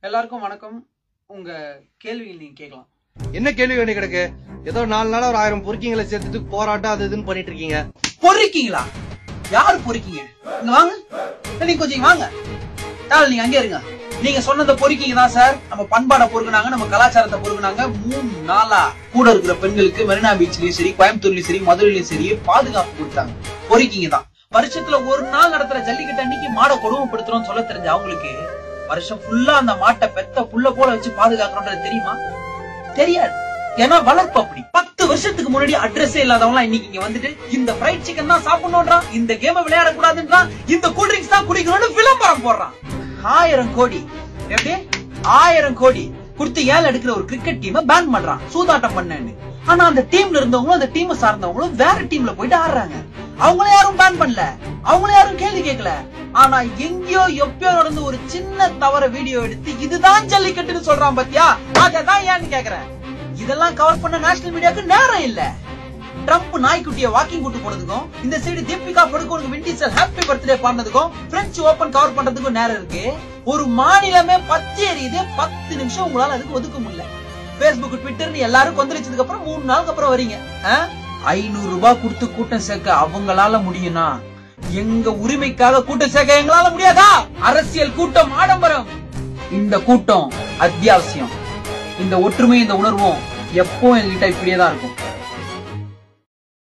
எல்லாருக்கும் வணக்கம் உங்க கேள்விகள் நீங்க கேட்கலாம் என்ன கேள்வி வேண்டி கிடக்கு ஏதோ நாலு நாளா ஒரு ஆயிரம் பொறுக்கிங்களை சேர்த்துட்டு போராட்டம் அது இதுன்னு பண்ணிட்டு இருக்கீங்க பொறிக்கீங்களா யாரு பொறிக்கீங்க இங்க வாங்க இல்ல, நீங்க கொஞ்சம் இங்க வாங்க தாள் நீங்க அங்கே இருங்க நீங்க சொன்னதை பொறிக்கீங்க தான் சார் நம்ம பண்பாடை பொறுக்குனாங்க நம்ம கலாச்சாரத்தை பொறுக்குனாங்க மூணு நாளா கூட இருக்கிற பெண்களுக்கு மெரினா பீச்லயும் சரி கோயம்புத்தூர்லயும் சரி மதுரையிலயும் சரி பாதுகாப்பு கொடுத்தாங்க பொறிக்கீங்க தான் வருஷத்துல ஒரு நாள் நடத்துற ஜல்லிக்கட்டு அன்னைக்கு மாடை கொடுமைப்படுத்துறோம்னு சொல்ல தெரிஞ்ச அவங்களுக்கு வருஷம் ஃபுல்லா அந்த மாட்டை பெத்த புள்ள போல வச்சு பாதுகாக்கிறோன்றது தெரியுமா தெரியாது ஏன்னா வளர்ப்பு அப்படி பத்து வருஷத்துக்கு முன்னாடி அட்ரஸே இல்லாதவங்க இன்னைக்கு இங்க வந்துட்டு இந்த ஃப்ரைட் சிக்கன் தான் சாப்பிடணும்ன்றான் இந்த கேம விளையாட கூடாதுன்றான் இந்த கூல் ட்ரிங்க்ஸ் தான் குடிக்கணும்னு விளம்பரம் போடுறான் ஆயிரம் கோடி எப்படி ஆயிரம் கோடி கொடுத்து ஏழை எடுக்கிற ஒரு கிரிக்கெட் டீமை பேன் பண்றான் சூதாட்டம் பண்ணேன்னு ஆனா அந்த டீம்ல இருந்தவங்களும் அந்த டீமை சார்ந்தவங்களும் வேற டீம்ல போயிட்டு ஆடுறாங்க அவங்கள யாரும் பேன் பண்ணல அவங்கள யாரும் கேள்வி கேட்கல ஆனா எங்கேயோ எப்பயோ நடந்து ஒரு சின்ன தவற வீடியோ எடுத்து இதுதான் ஜல்லிக்கட்டுன்னு சொல்றான் பாத்தியா அததான் ஏன்னு கேக்குறேன் இதெல்லாம் கவர் பண்ண நேஷனல் மீடியாக்கு நேரம் இல்ல ட்ரம்ப் நாய்க்குட்டிய வாக்கிங் கூட்டு போனதுக்கும் இந்த சைடு தீபிகா படுகோனுக்கு விண்டிசல் ஹாப்பி பர்த்டே பண்ணதுக்கும் பிரெஞ்சு ஓபன் கவர் பண்றதுக்கும் நேரம் இருக்கு ஒரு மாநிலமே பத்து எரியுது பத்து நிமிஷம் உங்களால அதுக்கு ஒதுக்க முடியல பேஸ்புக் ட்விட்டர்னு எல்லாரும் கொந்தளிச்சதுக்கு அப்புறம் மூணு நாளுக்கு அப்புறம் வரீங்க ஐநூறு ரூபாய் கொடுத்து கூட்டம் சேர்க்க அவங்களால முடியும்னா எங்க உரிமைக்காக கூட்டம் சேர்க்க எங்களால முடியாதா அரசியல் கூட்டம் ஆடம்பரம் இந்த கூட்டம் அத்தியாவசியம் இந்த ஒற்றுமை இந்த உணர்வும் எப்போ எங்ககிட்ட இப்படியே தான் இருக்கும்